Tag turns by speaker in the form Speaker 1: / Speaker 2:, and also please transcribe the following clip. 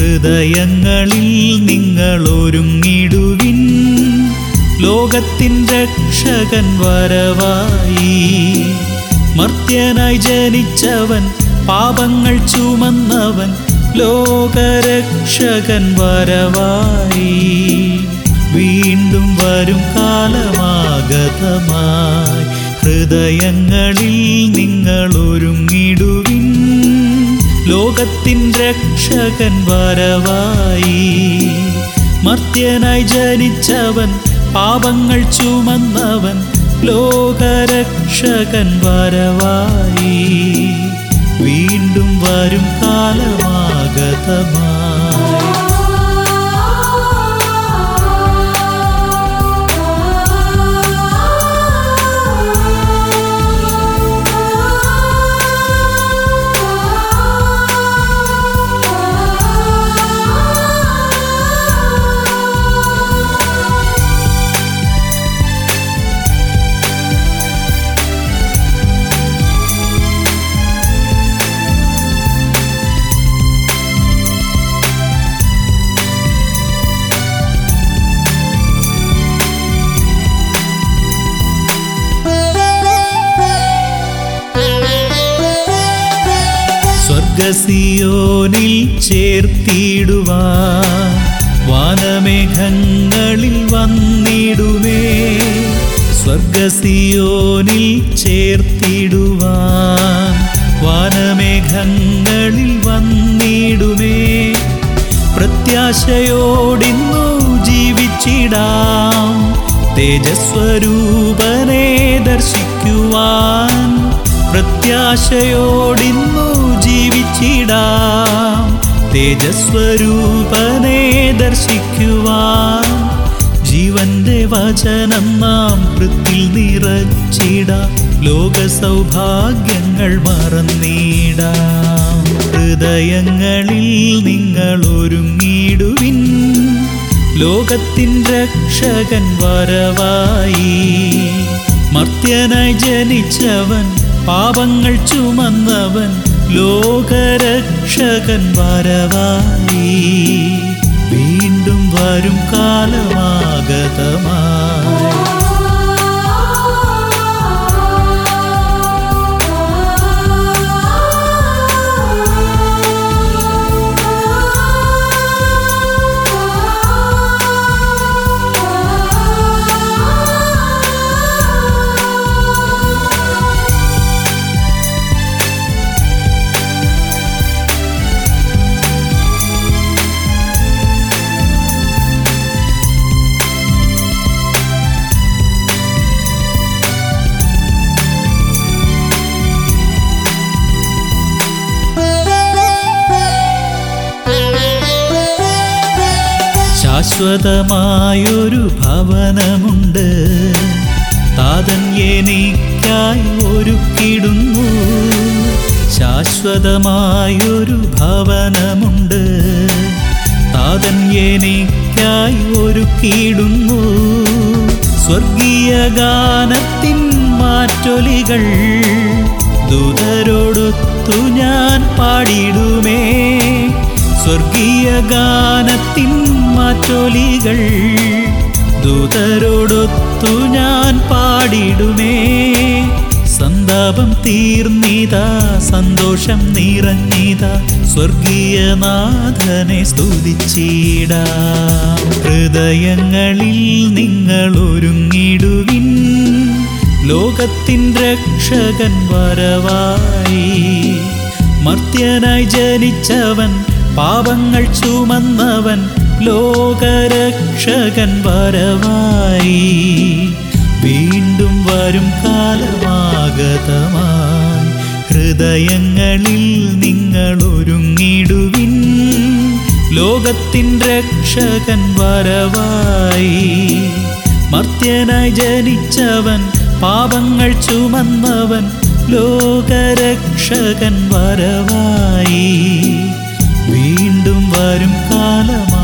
Speaker 1: ഹൃദയങ്ങളിൽ നിങ്ങൾ ഒരുങ്ങിടുവിൻ ലോകത്തിൻ രക്ഷകൻ വരവായി മർത്യനായി ജനിച്ചവൻ പാപങ്ങൾ ചുമന്നവൻ ലോകരക്ഷകൻ വരവായി വീണ്ടും വരും കാലമാഗതമായി ഹൃദയങ്ങളിൽ നിങ്ങൾ ഒരുങ്ങിടുവിൻ ലോകത്തിൻ രക്ഷകൻ വരവായി മർത്യനായി ജനിച്ചവൻ പാപങ്ങൾ ചുമന്നവൻ ലോകരക്ഷകൻ വരവായി വീണ്ടും വരും കാലമാഗതമായി സ്വർഗസിയോനിൽ ചേർത്തിടുവാൻ വാനമേഘങ്ങളിൽ വന്നിടുമേ സ്വർഗസിയോനിൽ ചേർത്തിടുവാൻ വാനമേഘങ്ങളിൽ വന്നിടുമേ പ്രത്യാശയോടിന്നു ജീവിച്ചിടാം തേജസ്വരൂപനെ ദർശിക്കുവാൻ പ്രത്യാശയോടിന്നു ജീവിച്ചിടാം തേജസ്വരൂപനെ ദർശിക്കുവാൻ ജീവന്റെ വചനം നാം കൃത്തിൽ നിറച്ചിടാം ലോക സൗഭാഗ്യങ്ങൾ മറന്നിടാം ഹൃദയങ്ങളിൽ നിങ്ങൾ ഒരുങ്ങിടുവിൻ ലോകത്തിൻ രക്ഷകൻ വരവായി മർത്യനായി ജനിച്ചവൻ പാപങ്ങൾ ചുമന്നവൻ ലോകരക്ഷകൻ വരവായി വീണ്ടും വരും കാലമാഗതമായി ശാശ്വതമായൊരു ഭവനമുണ്ട് താതൻ എനിക്കായി ഒരുക്കിടുന്നു ശാശ്വതമായൊരു ഭവനമുണ്ട് താതൻ എനിക്കായി ഒരുക്കിടുന്നു സ്വർഗീയ ഗാനത്തിൻ മാറ്റൊലികൾ ദൂതരോടൊത്തു ഞാൻ പാടിടുമേ സ്വർഗീയ ഗാനത്തിൻ മാറ്റൊലികൾ ദൂതരോടൊത്തു ഞാൻ പാടിടുമേ സന്താപം തീർന്നിതാ സന്തോഷം നിറഞ്ഞിതാ സ്വർഗീയനാഥനെ സ്തുതിച്ചിടാം ഹൃദയങ്ങളിൽ നിങ്ങൾ ഒരുങ്ങിടുവിൻ ലോകത്തിൻ രക്ഷകൻ വരവായി മർത്യനായി ജനിച്ചവൻ പാപങ്ങൾ ചുമന്നവൻ ലോകരക്ഷകൻ വരവായി വീണ്ടും വരും കാലമാഗതമായി ഹൃദയങ്ങളിൽ നിങ്ങൾ ഒരുങ്ങിടുവിൻ ലോകത്തിൻ രക്ഷകൻ വരവായി മർത്യനായി ജനിച്ചവൻ പാപങ്ങൾ ചുമന്നവൻ ലോകരക്ഷകൻ വരവായി വീണ്ടും വരും കാലമായി